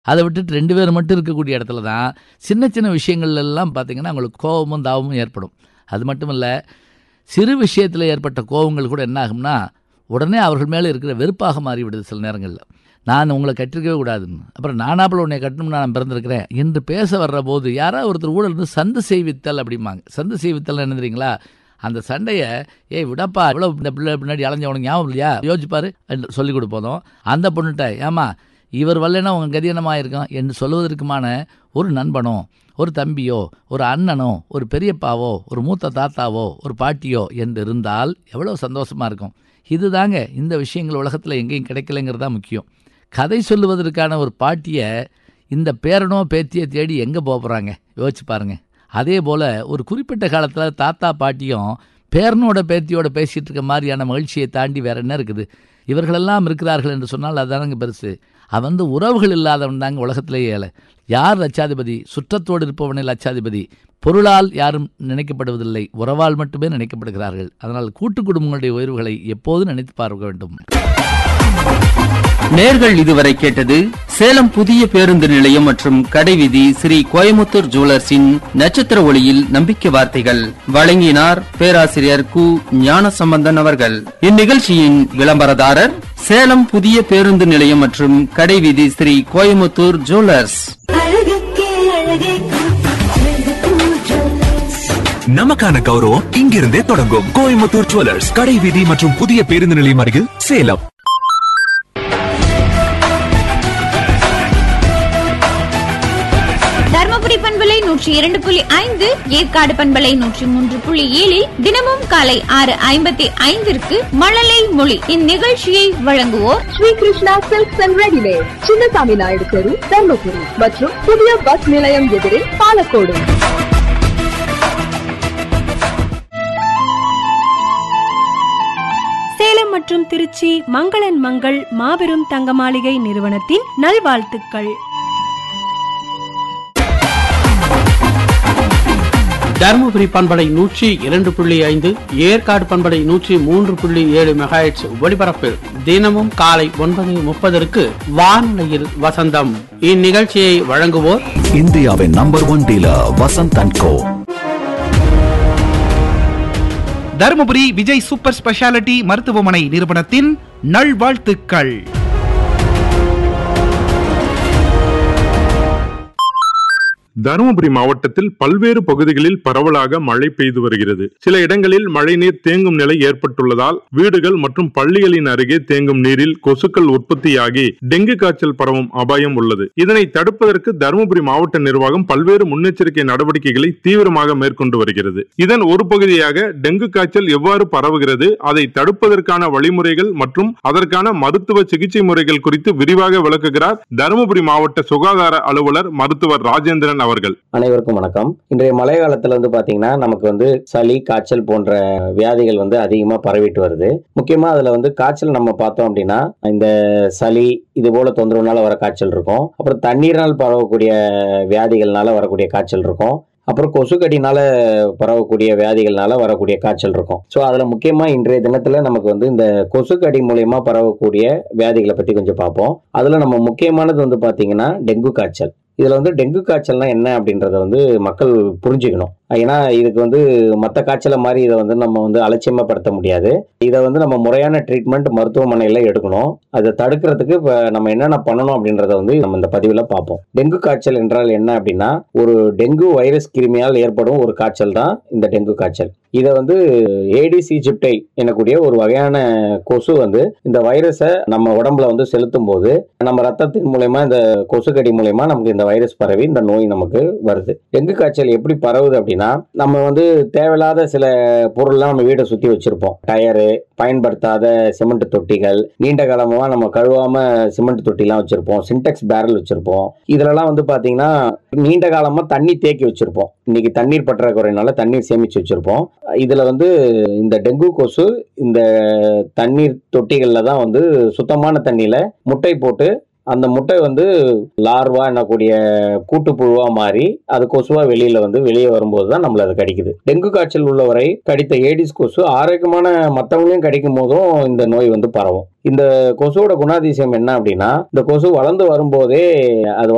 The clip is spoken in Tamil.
அதை விட்டுட்டு ரெண்டு பேர் மட்டும் இருக்கக்கூடிய இடத்துல தான் சின்ன சின்ன விஷயங்கள்ல எல்லாம் பார்த்தீங்கன்னா அவங்களுக்கு கோபமும் தாபமும் ஏற்படும் அது மட்டும் இல்லை சிறு விஷயத்தில் ஏற்பட்ட கோபங்கள் கூட என்ன ஆகும்னா உடனே அவர்கள் மேலே இருக்கிற வெறுப்பாக மாறிவிடுது சில நேரங்களில் நான் உங்களை கட்டிருக்கவே கூடாதுன்னு அப்புறம் நானாப்பில் உன்னை கட்டணும்னு நான் பிறந்திருக்கிறேன் என்று பேச வர்ற போது யாராவது ஒருத்தர் ஊழல் இருந்து சந்து செய்வித்தல் அப்படிம்பாங்க சந்து செய்வித்தல் என்ன தெரியுங்களா அந்த சண்டையை ஏய் விடப்பா இவ்வளோ இந்த பிள்ளை பின்னாடி அலைஞ்சவனுக்கு ஞாபகம் இல்லையா யோசிப்பாரு என்று சொல்லிக் கொடுப்போதும் அந்த பொண்ணுகிட்ட ஏமா இவர் வரலைன்னா உங்கள் கதி என்னமாக இருக்கும் என்று சொல்வதற்குமான ஒரு நண்பனோ ஒரு தம்பியோ ஒரு அண்ணனோ ஒரு பெரியப்பாவோ ஒரு மூத்த தாத்தாவோ ஒரு பாட்டியோ என்று இருந்தால் எவ்வளோ சந்தோஷமாக இருக்கும் இதுதாங்க இந்த விஷயங்கள் உலகத்தில் எங்கேயும் கிடைக்கலைங்கிறது தான் முக்கியம் கதை சொல்லுவதற்கான ஒரு பாட்டியை இந்த பேரனோ பேத்தியை தேடி எங்கே போகிறாங்க யோசிச்சு பாருங்க அதே போல் ஒரு குறிப்பிட்ட காலத்தில் தாத்தா பாட்டியும் பேரனோட பேத்தியோட பேசிகிட்டு இருக்க மாதிரியான மகிழ்ச்சியை தாண்டி வேற என்ன இருக்குது இவர்களெல்லாம் இருக்கிறார்கள் என்று சொன்னால் அதுதானங்க பெருசு அவன் வந்து உறவுகள் இல்லாதவன் தாங்க உலகத்திலேயே ஏழை யார் லட்சாதிபதி சுற்றத்தோடு இருப்பவனே லட்சாதிபதி பொருளால் யாரும் நினைக்கப்படுவதில்லை உறவால் மட்டுமே நினைக்கப்படுகிறார்கள் அதனால் கூட்டு குடும்பங்களுடைய உயர்வுகளை எப்போதும் நினைத்து பார்க்க வேண்டும் நேர்கள் இதுவரை கேட்டது சேலம் புதிய பேருந்து நிலையம் மற்றும் கடைவீதி ஸ்ரீ கோயமுத்தூர் ஜுவல்லர்ஸின் நட்சத்திர ஒளியில் நம்பிக்கை வார்த்தைகள் வழங்கினார் பேராசிரியர் கு ஞானசம்பந்தன் அவர்கள் இந்நிகழ்ச்சியின் விளம்பரதாரர் சேலம் புதிய பேருந்து நிலையம் மற்றும் கடைவீதி ஸ்ரீ கோயமுத்தூர் ஜுவல்லர்ஸ் அழகுக்கே அழகே கோயம்புத்தூர் ஜுவல்லர்ஸ் நமக்கான கௌரவம் இங்கிருந்தே தொடங்கும் கோயம்புத்தூர் ஜுவல்லர்ஸ் கடை வீதி மற்றும் புதிய பேருந்து நிலையம் அருகில் சேலம் தர்மபுரி பண்பலை நூற்றி இரண்டு புள்ளி ஐந்து ஏற்காடு பண்பலை நூற்றி மூன்று புள்ளி ஏழில் தினமும் காலை ஆறு ஐம்பத்தி ஐந்திற்கு மழலை மொழி இந்நிகழ்ச்சியை வழங்குவோர் Sri Krishna silks and readymade Chinnasamy Naidu தெரு தர்மபுரி மற்றும் புதிய பஸ் நிலையம் எதிரே பாலக்கோடு சேலம் மற்றும் திருச்சி மங்களன் மங்கள் மாபெரும் தங்க மாளிகை நிறுவனத்தின் நல்வாழ்த்துக்கள் தருமபுரி பண்பலை நூற்றி இரண்டு புள்ளி ஐந்து ஏற்காடு பண்பலை நூற்றி மூன்று புள்ளி ஏழு மெகாஹெட்ஸ் ஒலிபரப்பில் தினமும் காலை ஒன்பது முப்பதற்கு வானொலியில் வசந்தம் இந்நிகழ்ச்சியை வழங்குவோர் இந்தியாவின் number one dealer Vasanth and co Dharmapuri Vijay super speciality மருத்துவமனை நிறுவனத்தின் நல்வாழ்த்துக்கள் தருமபுரி மாவட்டத்தில் பல்வேறு பகுதிகளில் பரவலாக மழை பெய்து வருகிறது சில இடங்களில் மழைநீர் தேங்கும் நிலை ஏற்பட்டுள்ளதால் வீடுகள் மற்றும் பள்ளிகளின் அருகே தேங்கும் நீரில் கொசுக்கள் உற்பத்தியாகி டெங்கு காய்ச்சல் பரவும் அபாயம் உள்ளது இதனை தடுப்பதற்கு தருமபுரி மாவட்ட நிர்வாகம் பல்வேறு முன்னெச்சரிக்கை நடவடிக்கைகளை தீவிரமாக மேற்கொண்டு வருகிறது இதன் ஒரு பகுதியாக டெங்கு காய்ச்சல் எவ்வாறு பரவுகிறது அதை தடுப்பதற்கான வழிமுறைகள் மற்றும் அதற்கான மருத்துவ சிகிச்சை முறைகள் குறித்து விரிவாக விளக்குகிறார் தருமபுரி மாவட்ட சுகாதார அலுவலர் மருத்துவர் ராஜேந்திரன் அவர்கள் அனைவருக்கும் வணக்கம் இன்றைய மழை காலத்துல வந்து பாத்தீங்கன்னா நமக்கு வந்து சளி காய்ச்சல் போன்ற வியாதிகள் வந்து அதிகமா பரவிட்டு வருது முக்கியமா அதுல வந்து காய்ச்சல் நம்ம பார்த்தோம் அப்படின்னா இந்த சளி இது போல தொந்தரவுனால வர காய்ச்சல் இருக்கும் அப்புறம் தண்ணீரால் பரவக்கூடிய வியாதிகள்னால வரக்கூடிய காய்ச்சல் இருக்கும் அப்புறம் கொசுக்கடினால பரவக்கூடிய வியாதிகள்னால வரக்கூடிய காய்ச்சல் இருக்கும் ஸோ அதில் முக்கியமாக இன்றைய தினத்தில் நமக்கு வந்து இந்த கொசுக்கடி மூலயமா பரவக்கூடிய வியாதிகளை பற்றி கொஞ்சம் பார்ப்போம் அதில் நம்ம முக்கியமானது வந்து பார்த்தீங்கன்னா டெங்கு காய்ச்சல் இதில் வந்து டெங்கு காய்ச்சல்னா என்ன அப்படின்றத வந்து மக்கள் புரிஞ்சுக்கணும் ஏன்னா இதுக்கு வந்து மற்ற காய்ச்சலை மாதிரி இதை வந்து நம்ம வந்து அலட்சியமாப்படுத்த முடியாது இதை வந்து நம்ம முறையான ட்ரீட்மெண்ட் மருத்துவமனையில் எடுக்கணும் அதை தடுக்கிறதுக்கு இப்போ நம்ம என்னென்ன பண்ணணும் அப்படின்றத வந்து நம்ம இந்த பதிவில் பார்ப்போம் டெங்கு காய்ச்சல் என்றால் என்ன அப்படின்னா ஒரு டெங்கு வைரஸ் கிருமியால் ஏற்படும் ஒரு காய்ச்சல் தான் இந்த டெங்கு காய்ச்சல் இதை வந்து ஏடிஸ் ஈஜிப்டை எனக்கூடிய ஒரு வகையான கொசு வந்து இந்த வைரஸை நம்ம உடம்புல வந்து செலுத்தும் போது நம்ம ரத்தத்தின் மூலயமா இந்த கொசுக்கடி மூலயமா நமக்கு இந்த வைரஸ் பரவி இந்த நோய் நமக்கு வருது டெங்கு காய்ச்சல் எப்படி பரவுது அப்படின்னா நம்ம வந்து தேவையில்லாத சில பொருள்லாம் நம்ம வீட்டை சுற்றி வச்சிருப்போம் டயரு பயன்படுத்தாத சிமெண்ட் தொட்டிகள் நீண்ட காலமாக நம்ம கழுவாம சிமெண்ட் தொட்டிலாம் வச்சிருப்போம் சின்டெக்ஸ் பேரல் வச்சிருப்போம் இதுலலாம் வந்து பார்த்தீங்கன்னா நீண்ட காலமாக தண்ணி தேக்கி வச்சிருப்போம் இன்னைக்கு தண்ணீர் பற்றாக்குறையினால தண்ணீர் சேமிச்சு வச்சிருப்போம் இதுல வந்து இந்த டெங்கு கொசு இந்த தண்ணீர் தொட்டிகளில் தான் வந்து சுத்தமான தண்ணியில முட்டை போட்டு அந்த முட்டை வந்து லார்வா என்னக்கூடிய கூட்டுப்புழுவா மாறி அது கொசுவா வெளியில வந்து வெளியே வரும்போது தான் நம்மள அது கடிக்குது டெங்கு காய்ச்சல் உள்ளவரை கடித்த ஏடிஸ் கொசு ஆரோக்கியமான மற்றவங்களையும் கடிக்கும் போதும் இந்த நோய் வந்து பரவும் இந்த கொசுவோட குணாதிசயம் என்ன அப்படின்னா இந்த கொசு வளர்ந்து வரும்போதே அது